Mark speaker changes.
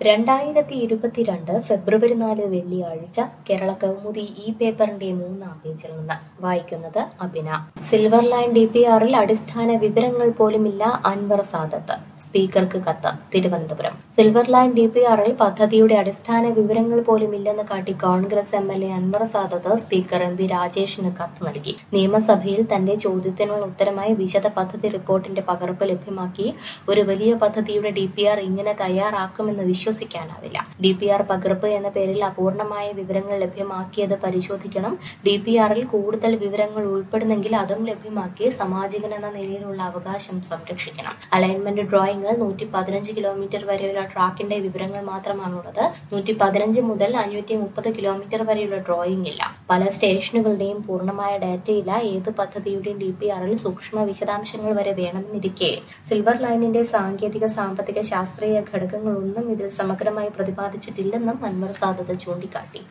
Speaker 1: രണ്ടായിരത്തി ഇരുപത്തിരണ്ട് ഫെബ്രുവരി നാല് വെള്ളിയാഴ്ച കേരള കൗമുദി ഈ പേപ്പറിന്റെ മൂന്നാം പേജിൽ നിന്ന് വായിക്കുന്നത് Abhina silver line D P ആറിൽ അടിസ്ഥാന വിവരങ്ങൾ പോലുമില്ല അൻവർ സാദത്ത് സ്പീക്കർക്ക് കത്ത് Thiruvananthapuram silver line D P ആറിൽ പദ്ധതിയുടെ അടിസ്ഥാന വിവരങ്ങൾ പോലുമില്ലെന്ന് കാട്ടി Congress M L A Anvar Sadath speaker M V രാജേഷിന് കത്ത് നൽകി നിയമസഭയിൽ തന്റെ ചോദ്യത്തിനുള്ള ഉത്തരമായി വിശദ പദ്ധതി റിപ്പോർട്ടിന്റെ പകർപ്പ് ലഭ്യമാക്കി ഒരു വലിയ പദ്ധതിയുടെ ഡി പി ആർ ഇങ്ങനെ തയ്യാറാക്കുമെന്ന് വിശ്വസിക്കാനാവില്ല ഡി പി ആർ പകർപ്പ് എന്ന പേരിൽ അപൂർണമായ വിവരങ്ങൾ ലഭ്യമാക്കിയത് പരിശോധിക്കണം ഡി പി ആറിൽ കൂടുതൽ വിവരങ്ങൾ ഉൾപ്പെടുന്നെങ്കിൽ അതും ലഭ്യമാക്കി സമാജികൻ എന്ന നിലയിലുള്ള അവകാശം സംരക്ഷിക്കണം അലൈൻമെന്റ് ഡ്രോയിങ്ങിൽ നൂറ്റി പതിനഞ്ച് കിലോമീറ്റർ വരെയുള്ള ട്രാക്കിന്റെ വിവരങ്ങൾ മാത്രമാണുള്ളത് നൂറ്റി പതിനഞ്ച് മുതൽ അഞ്ഞൂറ്റി മുപ്പത് കിലോമീറ്റർ വരെയുള്ള ഡ്രോയിങ് ഇല്ല പല സ്റ്റേഷനുകളുടെയും പൂർണ്ണമായ ഡാറ്റയില്ല ഏത് പദ്ധതിയുടെയും ഡി പി ആറിൽ സൂക്ഷ്മ വിശദാംശങ്ങൾ വരെ വേണമെന്നിരിക്കെ സിൽവർ ലൈനിന്റെ സാങ്കേതിക സാമ്പത്തിക ശാസ്ത്രീയ ഘടകങ്ങളൊന്നും ഇതിൽ സമഗ്രമായി പ്രതിപാദിച്ചിട്ടില്ലെന്നും അൻവർ സാദത്ത് ചൂണ്ടിക്കാട്ടി